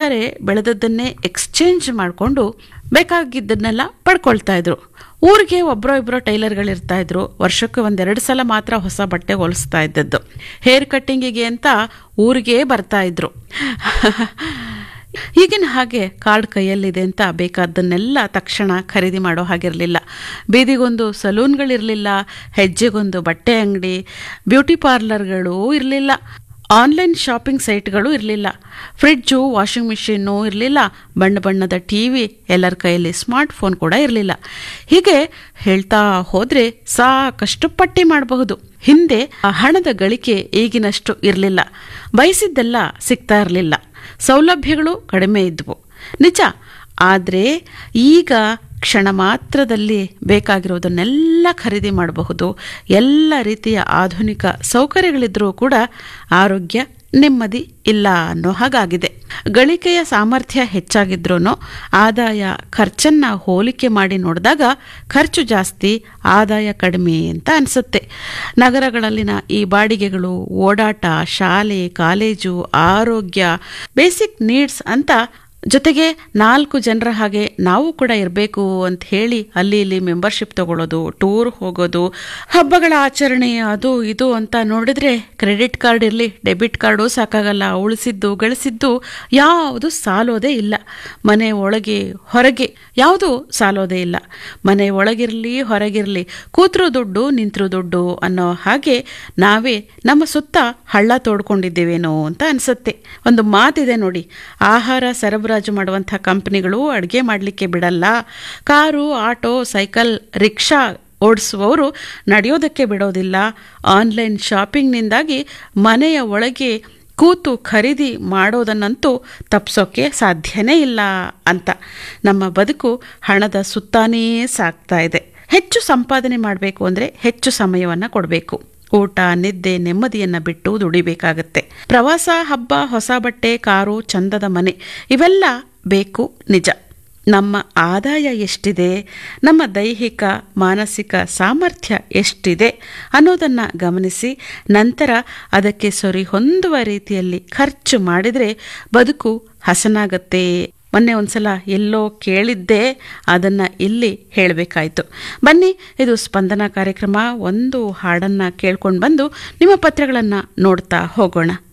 ಕೈಯಾರೆ ಬೆಳೆದದ್ದನ್ನೇ ಎಕ್ಸ್ಚೇಂಜ್ ಮಾಡಿಕೊಂಡು ಬೇಕಾಗಿದ್ದನ್ನೆಲ್ಲ ಪಡ್ಕೊಳ್ತಾ ಇದ್ರು ಊರಿಗೆ ಒಬ್ಬರೋ ಇಬ್ಬರೋ ಟೈಲರ್ಗಳಿರ್ತಾ ಇದ್ರು ವರ್ಷಕ್ಕೆ ಒಂದೆರಡು ಸಲ ಮಾತ್ರ ಹೊಸ ಬಟ್ಟೆ ಹೊಲಿಸ್ತಾ ಇದ್ದದ್ದು ಹೇರ್ ಕಟ್ಟಿಂಗಿಗೆ ಅಂತ ಊರಿಗೆ ಬರ್ತಾ ಇದ್ರು ಈಗಿನ ಹಾಗೆ ಕಾರ್ಡ್ ಕೈಯಲ್ಲಿದೆ ಅಂತ ಬೇಕಾದ್ದನ್ನೆಲ್ಲ ತಕ್ಷಣ ಖರೀದಿ ಮಾಡೋ ಹಾಗಿರಲಿಲ್ಲ ಬೀದಿಗೊಂದು ಸಲೂನ್ಗಳಿರಲಿಲ್ಲ ಹೆಜ್ಜೆಗೊಂದು ಬಟ್ಟೆ ಅಂಗಡಿ ಬ್ಯೂಟಿ ಪಾರ್ಲರ್ಗಳು ಇರಲಿಲ್ಲ ಆನ್ಲೈನ್ ಶಾಪಿಂಗ್ ಸೈಟ್ಗಳು ಇರಲಿಲ್ಲ ಫ್ರಿಡ್ಜು ವಾಷಿಂಗ್ ಮಿಷಿನ್ನು ಇರಲಿಲ್ಲ ಬಣ್ಣ ಬಣ್ಣದ ಟಿ ವಿ ಎಲ್ಲರ ಕೈಯಲ್ಲಿ ಸ್ಮಾರ್ಟ್ ಫೋನ್ ಕೂಡ ಇರಲಿಲ್ಲ ಹೀಗೆ ಹೇಳ್ತಾ ಹೋದರೆ ಸಾಕಷ್ಟು ಪಟ್ಟಿ ಮಾಡಬಹುದು ಹಿಂದೆ ಆ ಹಣದ ಗಳಿಕೆ ಈಗಿನಷ್ಟು ಇರಲಿಲ್ಲ ಬಯಸಿದ್ದೆಲ್ಲ ಸಿಗ್ತಾ ಇರಲಿಲ್ಲ ಸೌಲಭ್ಯಗಳು ಕಡಿಮೆ ಇದ್ವು ನಿಜ ಆದರೆ ಈಗ ಕ್ಷಣ ಮಾತ್ರದಲ್ಲಿ ಬೇಕಾಗಿರೋದನ್ನೆಲ್ಲ ಖರೀದಿ ಮಾಡಬಹುದು ಎಲ್ಲ ರೀತಿಯ ಆಧುನಿಕ ಸೌಕರ್ಯಗಳಿದ್ರೂ ಕೂಡ ಆರೋಗ್ಯ ನೆಮ್ಮದಿ ಇಲ್ಲ ಅನ್ನೋ ಹಾಗಾಗಿದೆ ಗಳಿಕೆಯ ಸಾಮರ್ಥ್ಯ ಹೆಚ್ಚಾಗಿದ್ರೂ ಆದಾಯ ಖರ್ಚನ್ನ ಹೋಲಿಕೆ ಮಾಡಿ ನೋಡಿದಾಗ ಖರ್ಚು ಜಾಸ್ತಿ ಆದಾಯ ಕಡಿಮೆ ಅಂತ ಅನಿಸುತ್ತೆ ನಗರಗಳಲ್ಲಿನ ಈ ಬಾಡಿಗೆಗಳು ಓಡಾಟ ಶಾಲೆ ಕಾಲೇಜು ಆರೋಗ್ಯ ಬೇಸಿಕ್ ನೀಡ್ಸ್ ಅಂತ ಜೊತೆಗೆ ನಾಲ್ಕು ಜನರ ಹಾಗೆ ನಾವು ಕೂಡ ಇರಬೇಕು ಅಂತ ಹೇಳಿ ಅಲ್ಲಿ ಇಲ್ಲಿ ಮೆಂಬರ್ಶಿಪ್ ತಗೊಳ್ಳೋದು ಟೂರ್ ಹೋಗೋದು ಹಬ್ಬಗಳ ಆಚರಣೆ ಅದು ಇದು ಅಂತ ನೋಡಿದ್ರೆ ಕ್ರೆಡಿಟ್ ಕಾರ್ಡ್ ಇರಲಿ ಡೆಬಿಟ್ ಕಾರ್ಡು ಸಾಕಾಗಲ್ಲ ಉಳಿಸಿದ್ದು ಗಳಿಸಿದ್ದು ಯಾವುದು ಸಾಲೋದೇ ಇಲ್ಲ ಮನೆ ಒಳಗೆ ಹೊರಗೆ ಯಾವುದು ಸಾಲೋದೇ ಇಲ್ಲ ಮನೆ ಒಳಗಿರಲಿ ಹೊರಗಿರಲಿ ಕೂತ್ರು ದುಡ್ಡು ನಿಂತರು ದುಡ್ಡು ಅನ್ನೋ ಹಾಗೆ ನಾವೇ ನಮ್ಮ ಸುತ್ತ ಹಳ್ಳ ತೋಡ್ಕೊಂಡಿದ್ದೇವೇನೋ ಅಂತ ಅನಿಸುತ್ತೆ ಒಂದು ಮಾತಿದೆ ನೋಡಿ ಆಹಾರ ಸರಬರಾಜು ಮಾಡುವಂಥ ಕಂಪನಿಗಳು ಅಡುಗೆ ಮಾಡಲಿಕ್ಕೆ ಬಿಡಲ್ಲ ಕಾರು ಆಟೋ ಸೈಕಲ್ ರಿಕ್ಷಾ ಓಡಿಸುವವರು ನಡೆಯೋದಕ್ಕೆ ಬಿಡೋದಿಲ್ಲ ಆನ್ಲೈನ್ ಶಾಪಿಂಗ್ನಿಂದಾಗಿ ಮನೆಯ ಒಳಗೆ ಕೂತು ಖರೀದಿ ಮಾಡೋದನ್ನಂತೂ ತಪ್ಪಿಸೋಕ್ಕೆ ಸಾಧ್ಯನೇ ಇಲ್ಲ ಅಂತ ನಮ್ಮ ಬದುಕು ಹಣದ ಸುತ್ತಾನೇ ಸಾಗ್ತಾ ಇದೆ ಹೆಚ್ಚು ಸಂಪಾದನೆ ಮಾಡಬೇಕು ಅಂದರೆ ಹೆಚ್ಚು ಸಮಯವನ್ನು ಕೊಡಬೇಕು ಊಟ ನಿದ್ದೆ ನೆಮ್ಮದಿಯನ್ನ ಬಿಟ್ಟು ದುಡಿಬೇಕಾಗತ್ತೆ ಪ್ರವಾಸ ಹಬ್ಬ ಹೊಸ ಬಟ್ಟೆ ಕಾರು ಚಂದದ ಮನೆ ಇವೆಲ್ಲ ಬೇಕು ನಿಜ ನಮ್ಮ ಆದಾಯ ಎಷ್ಟಿದೆ ನಮ್ಮ ದೈಹಿಕ ಮಾನಸಿಕ ಸಾಮರ್ಥ್ಯ ಎಷ್ಟಿದೆ ಅನ್ನೋದನ್ನು ಗಮನಿಸಿ ನಂತರ ಅದಕ್ಕೆ ಸರಿ ಹೊಂದುವ ರೀತಿಯಲ್ಲಿ ಖರ್ಚು ಮಾಡಿದರೆ ಬದುಕು ಹಸನಾಗತ್ತೆ ಮೊನ್ನೆ ಒಂದ್ಸಲ ಎಲ್ಲೋ ಕೇಳಿದ್ದೆ ಅದನ್ನು ಇಲ್ಲಿ ಹೇಳಬೇಕಾಯ್ತು ಬನ್ನಿ ಇದು ಸ್ಪಂದನ ಕಾರ್ಯಕ್ರಮ ಒಂದು ಹಾಡನ್ನು ಕೇಳ್ಕೊಂಡು ಬಂದು ನಿಮ್ಮ ಪತ್ರಗಳನ್ನು ನೋಡ್ತಾ ಹೋಗೋಣ